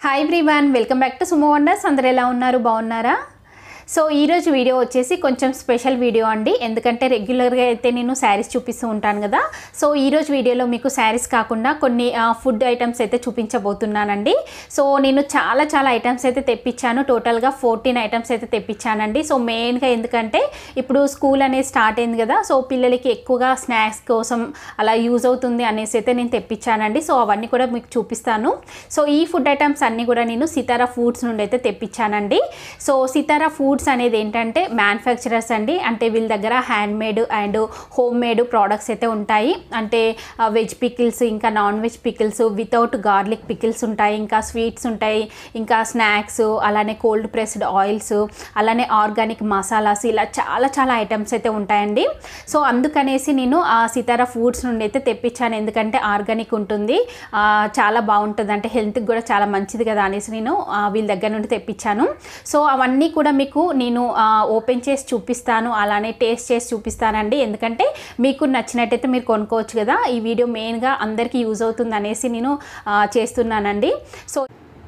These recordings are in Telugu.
hi everyone welcome back to Sumo Wonders అందరు ఎలా ఉన్నారు బాగున్నారా సో ఈరోజు వీడియో వచ్చేసి కొంచెం స్పెషల్ వీడియో అండి ఎందుకంటే రెగ్యులర్గా అయితే నేను శారీస్ చూపిస్తూ ఉంటాను కదా సో ఈరోజు వీడియోలో మీకు శారీస్ కాకుండా కొన్ని ఫుడ్ ఐటమ్స్ అయితే చూపించబోతున్నానండి సో నేను చాలా చాలా ఐటమ్స్ అయితే తెప్పించాను టోటల్గా ఫోర్టీన్ ఐటమ్స్ అయితే తెప్పించానండి సో మెయిన్గా ఎందుకంటే ఇప్పుడు స్కూల్ అనేది స్టార్ట్ అయింది కదా సో పిల్లలకి ఎక్కువగా స్నాక్స్ కోసం అలా యూజ్ అవుతుంది అనేసి అయితే నేను తెప్పించానండి సో అవన్నీ కూడా మీకు చూపిస్తాను సో ఈ ఫుడ్ ఐటమ్స్ అన్నీ కూడా నేను సితారా ఫుడ్స్ నుండి అయితే తెప్పించానండి సో సితారా ఫుడ్స్ అనేది ఏంటంటే మ్యానుఫ్యాక్చరర్స్ అండి అంటే వీళ్ళ దగ్గర handmade and homemade products అయితే ఉంటాయి అంటే వెజ్ పికిల్స్ ఇంకా non veg pickles without garlic pickles ఉంటాయి ఇంకా స్వీట్స్ ఉంటాయి ఇంకా స్నాక్స్ అలానే కోల్డ్ ప్రెస్డ్ ఆయిల్స్ అలానే ఆర్గానిక్ మసాలాస్ ఇలా చాలా చాలా ఐటమ్స్ అయితే ఉంటాయండి సో అందుకనేసి నేను ఆ సితారా ఫుడ్స్ నుండి అయితే తెప్పించాను ఎందుకంటే ఆర్గానిక్ ఉంటుంది ఆ, చాలా బాగుంటుంది అంటే హెల్త్కి కూడా చాలా మంచిది కదా అనేసి నేను ఆ, వీళ్ళ దగ్గర నుండి తెప్పించాను సో అవన్నీ కూడా మీకు నేను ఆ, ఓపెన్ చేసి చూపిస్తాను అలానే టేస్ట్ చేసి చూపిస్తానండి ఎందుకంటే మీకు నచ్చినట్టయితే మీరు కొనుక్కోవచ్చు కదా ఈ వీడియో మెయిన్గా అందరికీ యూజ్ అవుతుంది అనేసి నేను ఆ, చేస్తున్నానండి సో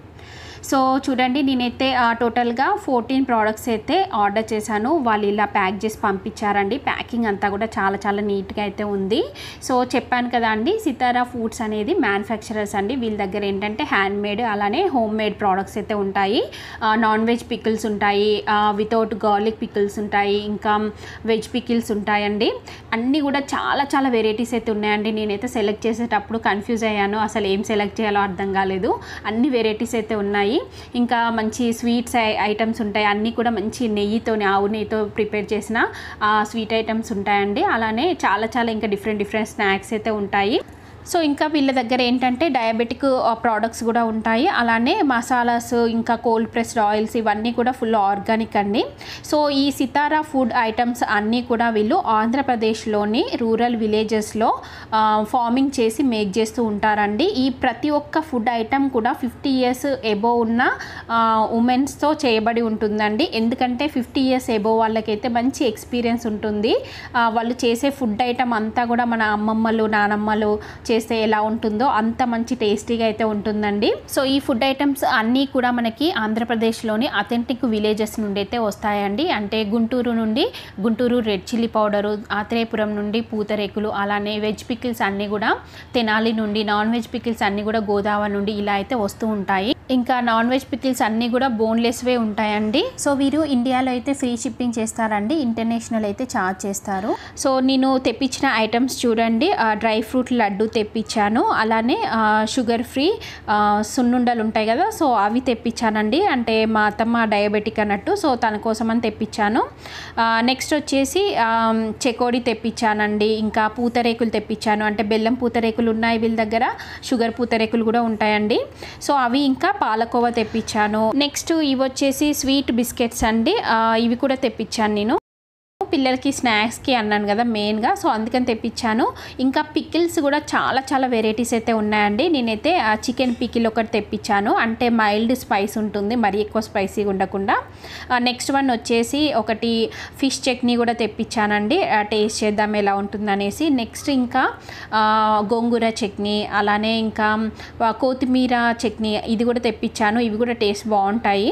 సో చూడండి నేనైతే ఆ, టోటల్గా ఫోర్టీన్ ప్రోడక్ట్స్ అయితే ఆర్డర్ చేశాను వాళ్ళు ఇలా ప్యాక్ చేసి పంపించారండి ప్యాకింగ్ అంతా కూడా చాలా చాలా నీట్గా అయితే ఉంది సో చెప్పాను కదా అండి సితారా ఫుడ్స్ అనేది మ్యానుఫ్యాక్చరర్స్ అండి వీళ్ళ దగ్గర ఏంటంటే హ్యాండ్ మేడ్ అలానే హోమ్ మేడ్ ప్రోడక్ట్స్ అయితే ఉంటాయి నాన్ వెజ్ పికిల్స్ ఉంటాయి వితౌట్ గార్లిక్ పికిల్స్ ఉంటాయి ఇంకా వెజ్ పికిల్స్ ఉంటాయండి అన్నీ కూడా చాలా చాలా వెరైటీస్ అయితే ఉన్నాయండి నేనైతే సెలెక్ట్ చేసేటప్పుడు కన్ఫ్యూజ్ అయ్యాను అసలు ఏం సెలెక్ట్ చేయాలో అర్థం కాలేదు అన్ని వెరైటీస్ అయితే ఉన్నాయి ఇంకా మంచి స్వీట్స్ ఐటమ్స్ ఉంటాయి అన్నీ కూడా మంచి నెయ్యితో ఆవు నెయ్యితో ప్రిపేర్ చేసిన స్వీట్ ఐటమ్స్ ఉంటాయండి అలానే చాలా చాలా ఇంకా డిఫరెంట్ డిఫరెంట్ స్నాక్స్ అయితే ఉంటాయి సో ఇంకా వీళ్ళ దగ్గర ఏంటంటే డయాబెటిక్ ప్రోడక్ట్స్ కూడా ఉంటాయి అలానే మసాలాస్ ఇంకా కోల్డ్ ప్రెస్డ్ ఆయిల్స్ ఇవన్నీ కూడా ఫుల్ ఆర్గానిక్ అండి సో ఈ సితారా ఫుడ్ ఐటమ్స్ అన్నీ కూడా వీళ్ళు ఆంధ్రప్రదేశ్లోని రూరల్ విలేజెస్లో ఫార్మింగ్ చేసి మేక్ చేస్తూ ఉంటారండి ఈ ప్రతి ఒక్క ఫుడ్ ఐటమ్ కూడా ఫిఫ్టీ ఇయర్స్ ఎబో ఉన్న ఉమెన్స్తో చేయబడి ఉంటుందండి ఎందుకంటే ఫిఫ్టీ ఇయర్స్ ఎబో వాళ్ళకైతే మంచి ఎక్స్పీరియన్స్ ఉంటుంది ఆ, వాళ్ళు చేసే ఫుడ్ ఐటమ్ అంతా కూడా మన అమ్మమ్మలు నానమ్మలు చేస్తే ఎలా ఉంటుందో అంత మంచి టేస్టీగా అయితే ఉంటుందండి సో ఈ ఫుడ్ ఐటమ్స్ అన్నీ కూడా మనకి ఆంధ్రప్రదేశ్లోని అథెంటిక్ విలేజెస్ నుండి అయితే వస్తాయండి అంటే గుంటూరు నుండి Guntur red chilli powder Atreyapuram నుండి పూతరేకులు అలానే వెజ్ పికిల్స్ అన్నీ కూడా తెనాలి నుండి నాన్ వెజ్ పికిల్స్ అన్నీ కూడా గోదావరి నుండి ఇలా అయితే వస్తూ ఉంటాయి ఇంకా నాన్ వెజ్ పికిల్స్ అన్నీ కూడా బోన్లెస్వే ఉంటాయండి సో వీరు ఇండియాలో అయితే ఫ్రీ షిప్పింగ్ చేస్తారండి ఇంటర్నేషనల్ అయితే ఛార్జ్ చేస్తారు సో నేను తెప్పించిన ఐటమ్స్ చూడండి ఆ, డ్రై ఫ్రూట్ లడ్డు తెప్పించాను అలానే ఆ, షుగర్ ఫ్రీ ఆ, సున్నుండలు ఉంటాయి కదా సో అవి తెప్పించానండి అంటే మా అత్తమ్మ డయాబెటిక్ అన్నట్టు సో తన కోసం అని తెప్పించాను ఆ, నెక్స్ట్ వచ్చేసి ఆ, చెకోడి తెప్పించానండి ఇంకా పూతరేకులు తెప్పించాను అంటే బెల్లం పూతరేకులు ఉన్నాయి వీళ్ళ దగ్గర షుగర్ పూతరేకులు కూడా ఉంటాయండి సో అవి ఇంకా పాలకోవా తెప్పించాను నెక్స్ట్ ఇవి వచ్చేసి స్వీట్ బిస్కెట్స్ అండి ఆ, ఇవి కూడా తెప్పించాను నేను పిల్లలకి స్నాక్స్కి అన్నాను కదా మెయిన్గా సో అందుకని తెప్పించాను ఇంకా పికిల్స్ కూడా చాలా చాలా వెరైటీస్ అయితే ఉన్నాయండి నేనైతే చికెన్ పికిల్ ఒకటి తెప్పించాను అంటే మైల్డ్ స్పైస్ ఉంటుంది మరీ ఎక్కువ స్పైసీగా ఉండకుండా నెక్స్ట్ వన్ వచ్చేసి ఒకటి ఫిష్ చట్నీ కూడా తెప్పించానండి టేస్ట్ చేద్దాం ఎలా ఉంటుందనేసి నెక్స్ట్ ఇంకా ఆ, గోంగూర చట్నీ అలానే ఇంకా ఆ, కొత్తిమీర చట్నీ ఇది కూడా తెప్పించాను ఇవి కూడా టేస్ట్ బాగుంటాయి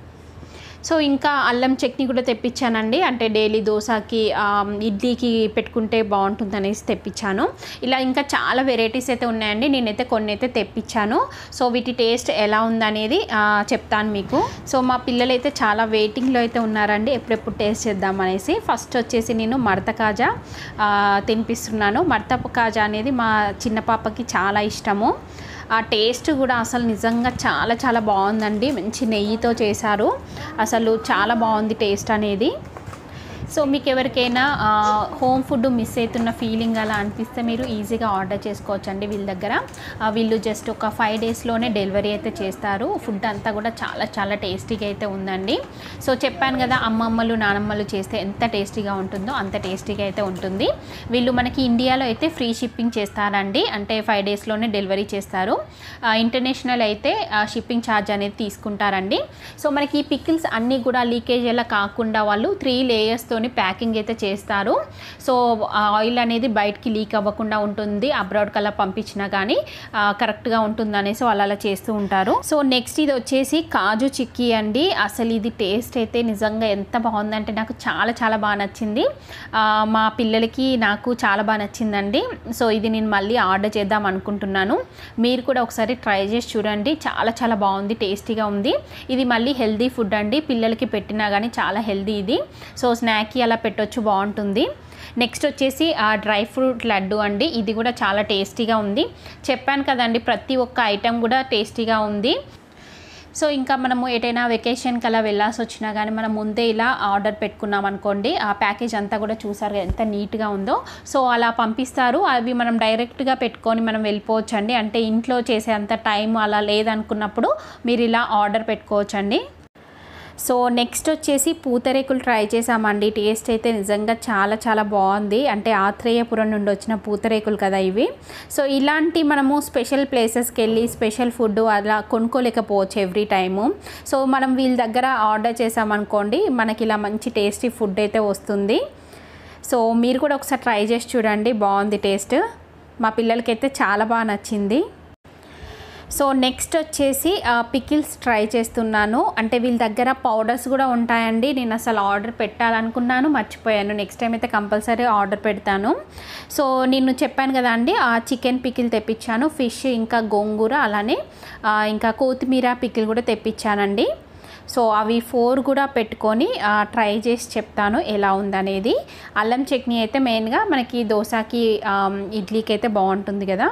సో ఇంకా అల్లం చట్నీ కూడా తెప్పించానండి అంటే డైలీ దోశకి ఆ, ఇడ్లీకి పెట్టుకుంటే బాగుంటుంది అనేసి తెప్పించాను ఇలా ఇంకా చాలా వెరైటీస్ అయితే ఉన్నాయండి నేనైతే కొన్ని అయితే తెప్పించాను సో వీటి టేస్ట్ ఎలా ఉందనేది ఆ, చెప్తాను మీకు సో మా పిల్లలు అయితే చాలా వెయిటింగ్లో అయితే ఉన్నారండి ఎప్పుడెప్పుడు టేస్ట్ చేద్దాం అనేసి ఫస్ట్ వచ్చేసి నేను మడత కాజా ఆ, తినిపిస్తున్నాను మడత కాజా అనేది మా చిన్న పాపకి చాలా ఇష్టము ఆ టేస్ట్ కూడా అసలు నిజంగా చాలా చాలా బాగుందండి మంచి నెయ్యితో చేశారు అసలు చాలా బాగుంది టేస్ట్ అనేది సో మీకు ఎవరికైనా ఆ, హోమ్ ఫుడ్ మిస్ అవుతున్న ఫీలింగ్ అలా అనిపిస్తే మీరు ఈజీగా ఆర్డర్ చేసుకోవచ్చండి వీళ్ళ దగ్గర ఆ, వీళ్ళు జస్ట్ ఒక ఫైవ్ డేస్లోనే డెలివరీ అయితే చేస్తారు ఫుడ్ అంతా కూడా చాలా చాలా టేస్టీగా అయితే ఉందండి సో చెప్పాను కదా అమ్మమ్మలు నానమ్మలు చేస్తే ఎంత టేస్టీగా ఉంటుందో అంత టేస్టీగా అయితే ఉంటుంది వీళ్ళు మనకి ఇండియాలో అయితే ఫ్రీ షిప్పింగ్ చేస్తారండి అంటే ఫైవ్ డేస్లోనే డెలివరీ చేస్తారు ఆ, ఇంటర్నేషనల్ అయితే ఆ, షిప్పింగ్ ఛార్జ్ అనేది తీసుకుంటారండి సో మనకి ఈ పికిల్స్ అన్నీ కూడా లీకేజ్ ఎలా కాకుండా వాళ్ళు త్రీ లేయర్స్తో తోని ప్యాకింగ్ అయితే చేస్తారు సో ఆ ఆయిల్ అనేది బయటికి లీక్ అవ్వకుండా ఉంటుంది అబ్రాడ్ కల్లా పంపించినా కానీ కరెక్ట్గా ఉంటుంది అనేసి వాళ్ళు అలా చేస్తూ ఉంటారు సో నెక్స్ట్ ఇది వచ్చేసి కాజు చిక్కీ అండి అసలు ఇది టేస్ట్ అయితే నిజంగా ఎంత బాగుందంటే నాకు చాలా చాలా బాగా నచ్చింది ఆ, మా పిల్లలకి నాకు చాలా బాగా నచ్చిందండి సో ఇది నేను మళ్ళీ ఆర్డర్ చేద్దాం అనుకుంటున్నాను మీరు కూడా ఒకసారి ట్రై చేసి చూడండి చాలా చాలా బాగుంది టేస్టీగా ఉంది ఇది మళ్ళీ హెల్దీ ఫుడ్ అండి పిల్లలకి పెట్టినా కానీ చాలా హెల్దీ ఇది సో స్నాక్కి అలా పెట్టొచ్చు బాగుంటుంది నెక్స్ట్ వచ్చేసి ఆ డ్రై ఫ్రూట్ లడ్డు అండి ఇది కూడా చాలా టేస్టీగా ఉంది చెప్పాను కదండి ప్రతి ఒక్క ఐటెం కూడా టేస్టీగా ఉంది సో ఇంకా మనము ఎటైనా వెకేషన్కి అలా వెళ్ళాల్సి వచ్చినా కానీ మనం ముందే ఇలా ఆర్డర్ పెట్టుకున్నాం అనుకోండి ఆ ప్యాకేజ్ అంతా కూడా చూసారు కదా ఎంత నీట్గా ఉందో సో అలా పంపిస్తారు అవి మనం డైరెక్ట్గా పెట్టుకొని మనం వెళ్ళిపోవచ్చండి అంటే ఇంట్లో చేసే అంత టైం అలా లేదనుకున్నప్పుడు మీరు ఇలా ఆర్డర్ పెట్టుకోవచ్చండి సో నెక్స్ట్ వచ్చేసి పూతరేకులు ట్రై చేసామండి టేస్ట్ అయితే నిజంగా చాలా చాలా బాగుంది అంటే ఆత్రేయపురం నుండి వచ్చిన పూతరేకులు కదా ఇవి సో ఇలాంటి మనము స్పెషల్ ప్లేసెస్కి వెళ్ళి స్పెషల్ ఫుడ్ అలా కొనుక్కోలేకపోవచ్చు ఎవ్రీ టైము సో మనం వీళ్ళ దగ్గర ఆర్డర్ చేసామనుకోండి మనకి ఇలా మంచి టేస్టీ ఫుడ్ అయితే వస్తుంది సో మీరు కూడా ఒకసారి ట్రై చేసి చూడండి బాగుంది టేస్ట్ మా పిల్లలకైతే చాలా బాగా నచ్చింది సో నెక్స్ట్ వచ్చేసి పికిల్స్ ట్రై చేస్తున్నాను అంటే వీళ్ళ దగ్గర పౌడర్స్ కూడా ఉంటాయండి నేను అసలు ఆర్డర్ పెట్టాలనుకున్నాను మర్చిపోయాను నెక్స్ట్ టైం అయితే కంపల్సరీ ఆర్డర్ పెడతాను సో నేను చెప్పాను కదా అండి ఆ చికెన్ పికిల్ తెప్పించాను ఫిష్ ఇంకా గోంగూర అలానే ఆ, ఇంకా కొత్తిమీర పికిల్ కూడా తెప్పించానండి సో అవి ఫోర్ కూడా పెట్టుకొని ఆ, ట్రై చేసి చెప్తాను ఎలా ఉందనేది అల్లం చట్నీ అయితే మెయిన్గా మనకి దోశకి ఆ, ఇడ్లీకి అయితే బాగుంటుంది కదా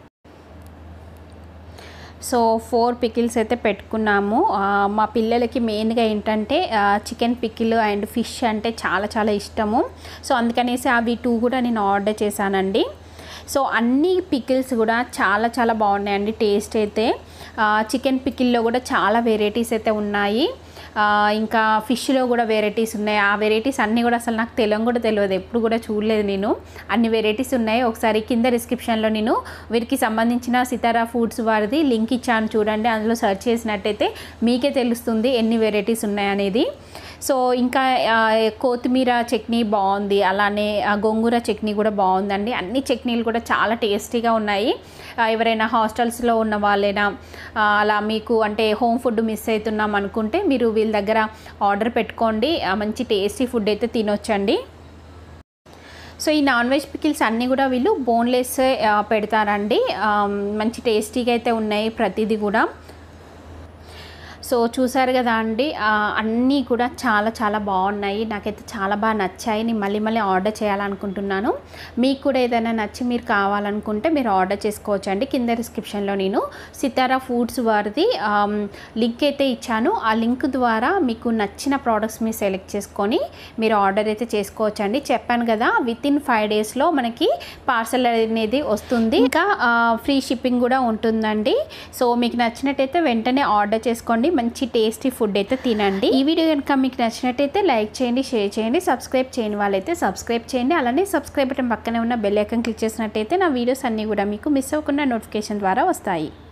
సో ఫోర్ పికిల్స్ అయితే పెట్టుకున్నాము ఆ, మా పిల్లలకి మెయిన్గా ఏంటంటే చికెన్ పికిల్ అండ్ ఫిష్ అంటే చాలా చాలా ఇష్టము సో అందుకనేసి అవి టూ కూడా నేను ఆర్డర్ చేశానండి సో అన్ని పికిల్స్ కూడా చాలా చాలా బాగున్నాయండి టేస్ట్ అయితే చికెన్ పికిల్లో కూడా చాలా వెరైటీస్ అయితే ఉన్నాయి ఆ, ఇంకా ఫిష్లో కూడా వెరైటీస్ ఉన్నాయి ఆ వెరైటీస్ అన్నీ కూడా అసలు నాకు తెలియని కూడా తెలియదు ఎప్పుడు కూడా చూడలేదు నేను అన్ని వెరైటీస్ ఉన్నాయి ఒకసారి కింద డిస్క్రిప్షన్లో నేను వీరికి సంబంధించిన సితారా ఫుడ్స్ వారిది లింక్ ఇచ్చాను చూడండి అందులో సెర్చ్ చేసినట్టయితే మీకే తెలుస్తుంది ఎన్ని వెరైటీస్ ఉన్నాయనేది సో ఇంకా ఆ, కొత్తిమీర చట్నీ బాగుంది అలానే ఆ, గోంగూర చట్నీ కూడా బాగుందండి అన్ని చట్నీలు కూడా చాలా టేస్టీగా ఉన్నాయి ఆ, ఎవరైనా హాస్టల్స్లో ఉన్న వాళ్ళైనా ఆ, అలా మీకు అంటే హోమ్ ఫుడ్ మిస్ అవుతున్నాం అనుకుంటే మీరు వీళ్ళ దగ్గర ఆర్డర్ పెట్టుకోండి ఆ, మంచి టేస్టీ ఫుడ్ అయితే తినొచ్చండి సో ఈ నాన్ వెజ్ పికిల్స్ అన్నీ కూడా వీళ్ళు బోన్లెస్ పెడతారండి ఆ, మంచి టేస్టీగా అయితే ఉన్నాయి ప్రతిదీ కూడా సో చూసారు కదా అండి ఆ, అన్నీ కూడా చాలా చాలా బాగున్నాయి నాకైతే చాలా బాగా నచ్చాయి నేను మళ్ళీ మళ్ళీ ఆర్డర్ చేయాలనుకుంటున్నాను మీకు కూడా ఏదైనా నచ్చి మీరు కావాలనుకుంటే మీరు ఆర్డర్ చేసుకోవచ్చు అండి కింద డిస్క్రిప్షన్లో నేను సితారా ఫుడ్స్ వారిది ఆమ్, లింక్ అయితే ఇచ్చాను ఆ లింక్ ద్వారా మీకు నచ్చిన ప్రోడక్ట్స్ మీరు సెలెక్ట్ చేసుకొని మీరు ఆర్డర్ అయితే చేసుకోవచ్చు అండి చెప్పాను కదా విత్ ఇన్ ఫైవ్ డేస్లో మనకి పార్సల్ అనేది వస్తుంది ఇంకా ఫ్రీ షిప్పింగ్ కూడా ఉంటుందండి సో మీకు నచ్చినట్టయితే వెంటనే ఆర్డర్ చేసుకోండి మంచి టేస్టీ ఫుడ్ అయితే తినండి ఈ వీడియో కనుక మీకు నచ్చినట్టయితే లైక్ చేయండి షేర్ చేయండి సబ్స్క్రైబ్ చేయని వాళ్ళైతే సబ్స్క్రైబ్ చేయండి అలానే సబ్స్క్రైబ్ బటన్ పక్కనే ఉన్న బెల్ ఐకాన్ క్లిక్ చేసినట్టయితే నా వీడియోస్ అన్నీ కూడా మీకు మిస్ అవ్వకుండా నోటిఫికేషన్ ద్వారా వస్తాయి